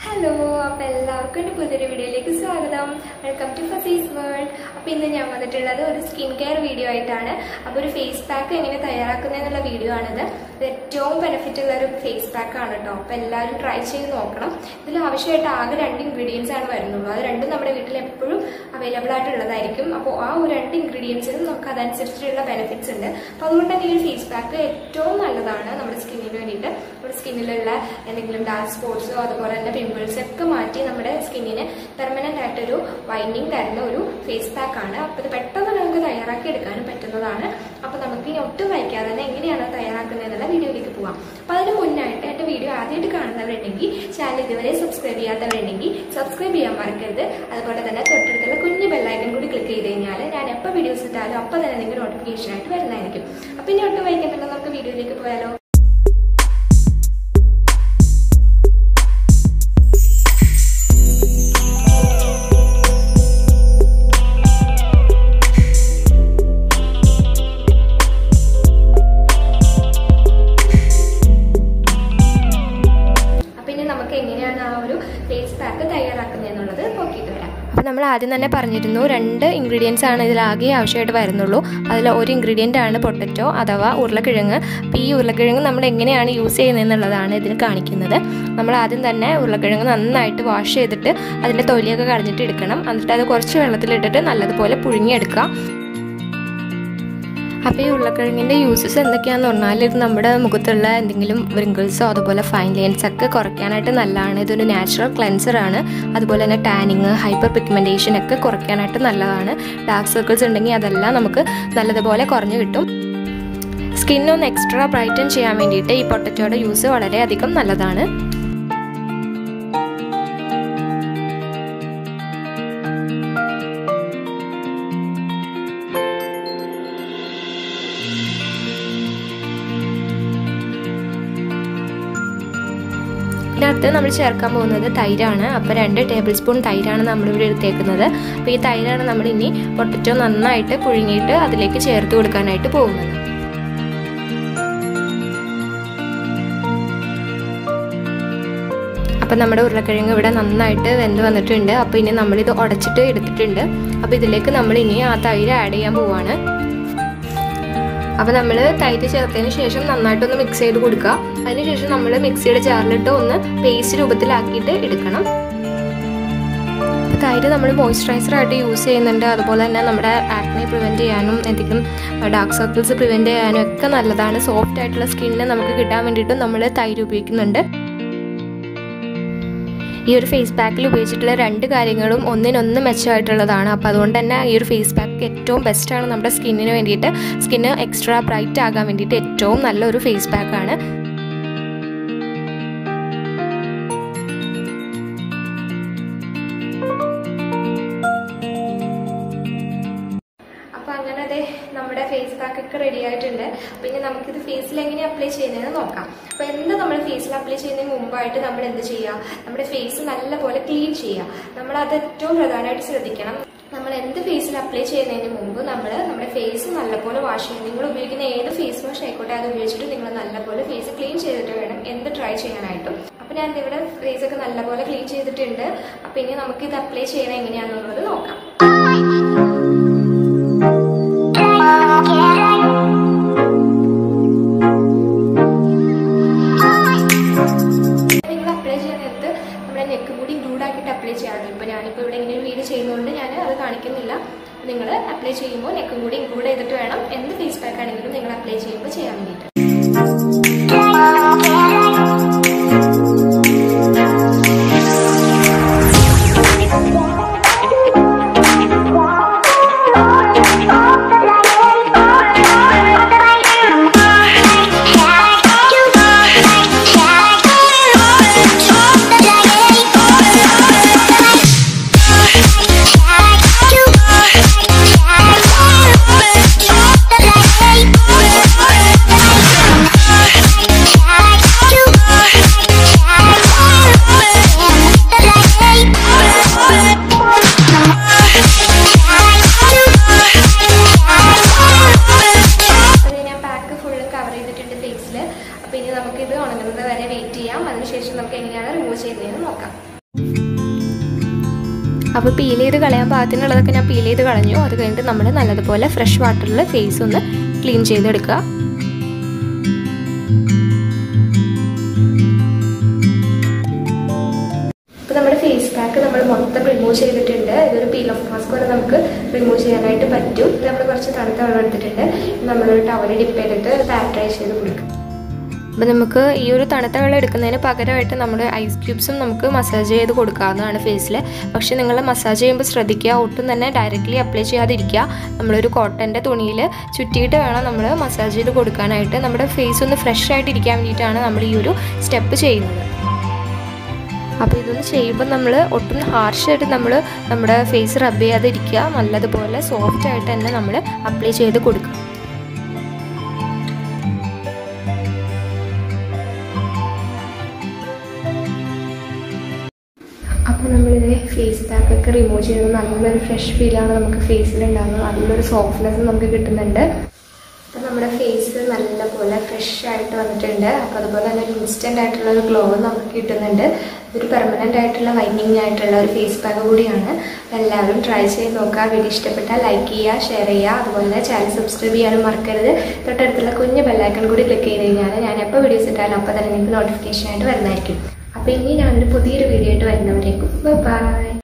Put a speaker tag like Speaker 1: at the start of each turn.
Speaker 1: Hello അപ്പോൾ എല്ലാവർക്കും എൻ്റെ പുതിയൊരു വീഡിയോയിലേക്ക് സ്വാഗതം വെൽക്കം ടു ഫസീസ് വേൾഡ് അപ്പോൾ ഇന്ന് ഞാൻ വന്നിട്ടുള്ളത് ഒരു സ്കിൻ കെയർ വീഡിയോ ആയിട്ടാണ് അപ്പോൾ ഒരു ഫേസ് പാക്ക് എങ്ങനെ തയ്യാറാക്കുന്നതെന്നുള്ള വീഡിയോ ആണിത് ഇത് ഏറ്റവും ബെനിഫിറ്റ് ഉള്ള ഒരു ഫേസ് പാക്ക് ആണ് കേട്ടോ അപ്പോൾ എല്ലാവരും ട്രൈ ചെയ്ത് നോക്കണം ഇതിൽ ആവശ്യമായിട്ട് ആകെ രണ്ട് ഇൻഗ്രീഡിയൻസ് ആണ് വരുന്നുള്ളൂ അത് രണ്ടും നമ്മുടെ വീട്ടിൽ എപ്പോഴും അവൈലബിൾ ആയിട്ടുള്ളതായിരിക്കും അപ്പോൾ ആ ഒരു രണ്ട് ഇൻഗ്രീഡിയൻസിനും നമുക്ക് അതനുസരിച്ചിട്ടുള്ള ബെനിഫിറ്റ്സ് ഉണ്ട് അപ്പോൾ അതുകൊണ്ട് തന്നെ ഈ ഒരു ഫേസ് പാക്ക് ഏറ്റവും നല്ലതാണ് നമ്മുടെ സ്കിന്നിന് വേണ്ടിയിട്ട് നമ്മുടെ സ്കിന്നിലുള്ള എന്തെങ്കിലും ഡാർക്ക് സ്പോട്സോ അതുപോലെ തന്നെ പിമ്പിൾസ് ഒക്കെ മാറ്റി നമ്മുടെ സ്കിന്നിന് പെർമനന്റ് ആയിട്ടൊരു വൈൻഡിങ് തരുന്ന ഒരു ഫേസ് പാക്ക് ആണ് അപ്പോൾ ഇത് പെട്ടെന്ന് നമുക്ക് തയ്യാറാക്കി എടുക്കാനും പറ്റുന്നതാണ് അപ്പോൾ നമുക്ക് ഇനി ഒട്ടും വയ്ക്കാതെ തന്നെ എങ്ങനെയാണ് തയ്യാറാക്കുന്നത് എന്നുള്ള വീഡിയോയിലേക്ക് പോവാം അപ്പോൾ അതിന് മുന്നായിട്ട് എൻ്റെ വീഡിയോ ആദ്യമായിട്ട് കാണുന്നവരുണ്ടെങ്കിൽ ചാനൽ ഇതുവരെ സബ്സ്ക്രൈബ് ചെയ്യാത്തവരുണ്ടെങ്കിൽ സബ്സ്ക്രൈബ് ചെയ്യാൻ മറക്കരുത് അതുപോലെ തന്നെ തൊട്ടടുത്തുള്ള കുഞ്ഞു ബെല്ലൈക്കൻ കൂടി ക്ലിക്ക് ചെയ്ത് കഴിഞ്ഞാൽ ഞാൻ എപ്പോൾ വീഡിയോസ് ഇട്ടാലും അപ്പോൾ തന്നെ നിങ്ങൾക്ക് നോട്ടിഫിക്കേഷൻ ആയിട്ട് വരുന്നതായിരിക്കും അപ്പോൾ ഇനി ഒട്ടും വൈകുന്നുണ്ടോ നമുക്ക് വീഡിയോയിലേക്ക് പോയാലോ അപ്പം ഇനി നമുക്ക് എങ്ങനെയാണ് ആ ഒരു ഫേസ് പാക്ക് തയ്യാറാക്കുന്നതെന്നുള്ളത് നോക്കിയിട്ട് വരാം അപ്പോൾ നമ്മൾ ആദ്യം തന്നെ പറഞ്ഞിരുന്നു രണ്ട് ഇൻഗ്രീഡിയൻസ് ആണ് ഇതിലാകെ ആവശ്യമായിട്ട് വരുന്നുള്ളൂ അതിൽ ഒരു ഇൻഗ്രീഡിയൻ്റ് ആണ് പൊട്ടറ്റോ അഥവാ ഉരുളക്കിഴങ്ങ് അപ്പോൾ ഈ ഉരുളക്കിഴങ്ങ് നമ്മൾ എങ്ങനെയാണ് യൂസ് ചെയ്യുന്നതെന്നുള്ളതാണ് ഇതിൽ കാണിക്കുന്നത് നമ്മൾ ആദ്യം തന്നെ ഉരുളക്കിഴങ്ങ് നന്നായിട്ട് വാഷ് ചെയ്തിട്ട് അതിൻ്റെ തൊലിയൊക്കെ കളഞ്ഞിട്ട് എടുക്കണം എന്നിട്ട് അത് കുറച്ച് വെള്ളത്തിലിട്ടിട്ട് നല്ലതുപോലെ പുഴുങ്ങിയെടുക്കുക അപ്പോൾ ഈ ഉരുളക്കിഴങ്ങിൻ്റെ യൂസസ് എന്തൊക്കെയാണെന്ന് പറഞ്ഞാൽ ഇത് നമ്മുടെ മുഖത്തുള്ള എന്തെങ്കിലും റിങ്കിൾസോ അതുപോലെ ഫൈൻ ലൈൻസ് ഒക്കെ കുറയ്ക്കാനായിട്ട് നല്ലതാണ് ഇതൊരു നാച്ചുറൽ ക്ലെൻസർ ആണ് അതുപോലെ തന്നെ ടാനിങ് ഹൈപ്പർ പിഗ്മെൻറ്റേഷൻ ഒക്കെ കുറയ്ക്കാനായിട്ട് നല്ലതാണ് ഡാർക്ക് സർക്കിൾസ് ഉണ്ടെങ്കിൽ അതെല്ലാം നമുക്ക് നല്ലതുപോലെ കുറഞ്ഞു കിട്ടും സ്കിന്നൊന്ന് എക്സ്ട്രാ ബ്രൈറ്റൻ ചെയ്യാൻ വേണ്ടിയിട്ട് ഈ പൊട്ടറ്റോയുടെ യൂസ് വളരെയധികം നല്ലതാണ് പിന്നെ അടുത്ത് നമ്മൾ ചേർക്കാൻ പോകുന്നത് തൈരാണ് അപ്പോൾ രണ്ട് ടേബിൾ സ്പൂൺ തൈരാണ് നമ്മളിവിടെ എടുത്തേക്കുന്നത് അപ്പോൾ ഈ തൈരാണ് നമ്മൾ ഇനി പൊട്ടറ്റോ നന്നായിട്ട് പുഴുങ്ങിയിട്ട് അതിലേക്ക് ചേർത്ത് കൊടുക്കാനായിട്ട് പോകുന്നത് അപ്പം നമ്മുടെ ഉരുളക്കിഴങ്ങ് ഇവിടെ നന്നായിട്ട് വെന്ത് വന്നിട്ടുണ്ട് അപ്പോൾ ഇനി നമ്മളിത് ഉടച്ചിട്ട് എടുത്തിട്ടുണ്ട് അപ്പോൾ ഇതിലേക്ക് നമ്മൾ ഇനി ആ തൈര് ആഡ് ചെയ്യാൻ പോവാണ് അപ്പോൾ നമ്മൾ തൈര് ചേർത്തതിന് ശേഷം നന്നായിട്ടൊന്ന് മിക്സ് ചെയ്ത് കൊടുക്കുക അതിനുശേഷം നമ്മൾ മിക്സിയുടെ ജാറിലിട്ട് ഒന്ന് പേസ്റ്റ് രൂപത്തിലാക്കിയിട്ട് എടുക്കണം തൈര് നമ്മൾ മോയ്സ്ചറൈസർ ആയിട്ട് യൂസ് ചെയ്യുന്നുണ്ട് അതുപോലെ തന്നെ നമ്മുടെ ആക്നെ പ്രിവെൻറ്റ് ചെയ്യാനും എന്തെങ്കിലും ഡാർക്ക് സർക്കിൾസ് പ്രിവെൻറ്റ് ചെയ്യാനും ഒക്കെ നല്ലതാണ് സോഫ്റ്റ് ആയിട്ടുള്ള സ്കിന്നിനെ നമുക്ക് കിട്ടാൻ വേണ്ടിയിട്ടും നമ്മൾ തൈര് ഉപയോഗിക്കുന്നുണ്ട് ഈ ഒരു ഫേസ് പാക്കിൽ ഉപയോഗിച്ചിട്ടുള്ള രണ്ട് കാര്യങ്ങളും ഒന്നിനൊന്ന് മെച്ചമായിട്ടുള്ളതാണ് അപ്പോൾ അതുകൊണ്ട് തന്നെ ഈ ഒരു ഫേസ് പാക്ക് ഏറ്റവും ബെസ്റ്റാണ് നമ്മുടെ സ്കിന്നിന് വേണ്ടിയിട്ട് സ്കിന്ന് എക്സ്ട്രാ ബ്രൈറ്റ് ആകാൻ വേണ്ടിയിട്ട് ഏറ്റവും നല്ലൊരു ഫേസ് പാക്കാണ് അപ്പോൾ അങ്ങനെ അതെ നമ്മുടെ ഫേസ് പാക്ക് ഒക്കെ റെഡി ആയിട്ടുണ്ട് പിന്നെ നമുക്കിത് ഫേസിൽ എങ്ങനെ അപ്ലൈ ചെയ്യുന്നതെന്ന് നോക്കാം അപ്പോൾ എന്ത് നമ്മൾ ഫേസിൽ അപ്ലൈ ചെയ്യുന്നതിന് മുമ്പായിട്ട് നമ്മൾ എന്ത് ചെയ്യുക നമ്മുടെ ഫേസ് നല്ലപോലെ ക്ലീൻ ചെയ്യുക നമ്മൾ അത് ഏറ്റവും പ്രധാനമായിട്ട് ശ്രദ്ധിക്കണം നമ്മൾ എന്ത് ഫേസിൽ അപ്ലൈ ചെയ്യുന്നതിന് മുമ്പ് നമ്മൾ നമ്മുടെ ഫേസ് നല്ലപോലെ വാഷ് ചെയ്യണം നിങ്ങൾ ഉപയോഗിക്കുന്ന ഏത് ഫേസ് വാഷ് ആയിക്കോട്ടെ അത് ഉപയോഗിച്ചിട്ട് നിങ്ങൾ നല്ലപോലെ ഫേസ് ക്ലീൻ ചെയ്തിട്ട് വേണം എന്ത് ട്രൈ ചെയ്യാനായിട്ടും അപ്പോൾ ഞാൻ ഇവിടെ ഫേസ് ഒക്കെ നല്ലപോലെ ക്ലീൻ ചെയ്തിട്ടുണ്ട് അപ്പോൾ ഇനി നമുക്ക് ഇത് അപ്ലൈ ചെയ്യണം എങ്ങനെയാണെന്നുള്ളത് നോക്കാം നിങ്ങൾ അപ്ലൈ ചെയ്യുന്ന നേരത്ത് നമ്മുടെ നെക്ക് കൂടി ഇൻക്ലൂഡാക്കിയിട്ട് അപ്ലൈ ചെയ്യാറുണ്ട് ഇപ്പോൾ ഞാനിപ്പോൾ ഇവിടെ ഇങ്ങനെ ഒരു വീഡിയോ ചെയ്യുന്നതുകൊണ്ട് ഞാൻ അത് കാണിക്കുന്നില്ല നിങ്ങൾ അപ്ലൈ ചെയ്യുമ്പോൾ നെക്കും കൂടി ഇൻക്ലൂഡ് ചെയ്തിട്ട് വേണം എന്ത് ഫേസ് പാക്ക് ആണെങ്കിലും നിങ്ങൾ അപ്ലൈ ചെയ്യുമ്പോൾ ചെയ്യാൻ വേണ്ടിയിട്ട്
Speaker 2: Yeah.
Speaker 1: അപ്പോൾ പീൽ ചെയ്ത് കളയാൻ പാകത്തിനുള്ളതൊക്കെ ഞാൻ പീൽ ചെയ്ത് കളഞ്ഞു അത് കഴിഞ്ഞിട്ട് നമ്മൾ നല്ലതുപോലെ ഫ്രഷ് വാട്ടറിൽ ഫേസ് ഒന്ന് ക്ലീൻ ചെയ്തെടുക്കുക അപ്പോൾ നമ്മുടെ ഫേസ് പാക്ക് നമ്മൾ മൊത്തം റിമൂവ് ചെയ്തിട്ടുണ്ട് ഇതൊരു പീൽ ഓഫ് മാസ്ക് പോലെ നമുക്ക് റിമൂവ് ചെയ്യാനായിട്ട് പറ്റും നമ്മൾ കുറച്ച് തണുത്ത വെള്ളം എടുത്തിട്ടുണ്ട് നമ്മളൊരു ടവൽ ഡിപ്പ് ചെയ്തിട്ട് പാറ്ററൈസ് ചെയ്ത് കൊടുക്കും അപ്പോൾ നമുക്ക് ഈ ഒരു തണുത്ത വെള്ളം എടുക്കുന്നതിന് പകരമായിട്ട് നമ്മൾ ഐസ് ക്യൂബ്സും നമുക്ക് മസാജ് ചെയ്ത് കൊടുക്കാവുന്നതാണ് ഫേസിൽ പക്ഷേ നിങ്ങൾ മസാജ് ചെയ്യുമ്പോൾ ശ്രദ്ധിക്കുക ഒട്ടും തന്നെ ഡയറക്റ്റ്ലി അപ്ലൈ ചെയ്യാതിരിക്കുക നമ്മളൊരു കോട്ടൻ്റെ തുണിയിൽ ചുറ്റിയിട്ട് വേണം നമ്മൾ മസാജ് ചെയ്ത് കൊടുക്കാനായിട്ട് നമ്മുടെ ഫേസ് ഒന്ന് ഫ്രഷ് ആയിട്ട് ഇരിക്കാൻ വേണ്ടിയിട്ടാണ് നമ്മൾ ഈ ഒരു സ്റ്റെപ്പ് ചെയ്യുന്നത് അപ്പോൾ ഇതൊന്ന് ചെയ്യുമ്പോൾ നമ്മൾ ഒട്ടും ഹാർഷായിട്ട് നമ്മൾ നമ്മുടെ ഫേസ് റബ്ബ് ചെയ്യാതിരിക്കുക നല്ലതുപോലെ സോഫ്റ്റ് ആയിട്ട് തന്നെ നമ്മൾ അപ്ലൈ ചെയ്ത് കൊടുക്കുക അപ്പോൾ നമ്മളിത് ഫേസ് പാക്ക് ഒക്കെ റിമൂവ് ചെയ്യുന്നത് നല്ലൊരു ഫ്രഷ് ഫീലാണ് നമുക്ക് ഫേസിൽ ഉണ്ടാകുന്നത് നല്ലൊരു സോഫ്റ്റ്നെസ് നമുക്ക് കിട്ടുന്നുണ്ട് അപ്പോൾ നമ്മുടെ ഫേസ് നല്ലപോലെ ഫ്രഷ് ആയിട്ട് വന്നിട്ടുണ്ട് അപ്പോൾ അതുപോലെ തന്നെ ഒരു ഇൻസ്റ്റൻ്റ് ആയിട്ടുള്ള ഒരു ഗ്ലോ നമുക്ക് കിട്ടുന്നുണ്ട് ഇതൊരു പെർമനൻ്റ് ആയിട്ടുള്ള വൈറ്റനിങ് ആയിട്ടുള്ള ഒരു ഫേസ് പാക്ക് കൂടിയാണ് എല്ലാവരും ട്രൈ ചെയ്ത് നോക്കുക വീഡിയോ ഇഷ്ടപ്പെട്ടാൽ ലൈക്ക് ചെയ്യുക ഷെയർ ചെയ്യുക അതുപോലെ തന്നെ ചാനൽ സബ്സ്ക്രൈബ് ചെയ്യാനും മറക്കരുത് തൊട്ടടുത്തുള്ള കുഞ്ഞ് ബെല്ലൈക്കൺ കൂടി ക്ലിക്ക് ചെയ്ത് കഴിഞ്ഞാൽ ഞാൻ എപ്പോൾ വീഡിയോസ് ഇട്ടാലും അപ്പോൾ തന്നെ നിങ്ങൾക്ക് നോട്ടിഫിക്കേഷൻ ആയിട്ട് വരുന്നതായിരിക്കും അപ്പോൾ ഇനി ഞാനൊരു പുതിയൊരു വീഡിയോ ആയിട്ട് വരുന്നവരേക്കും ബൈ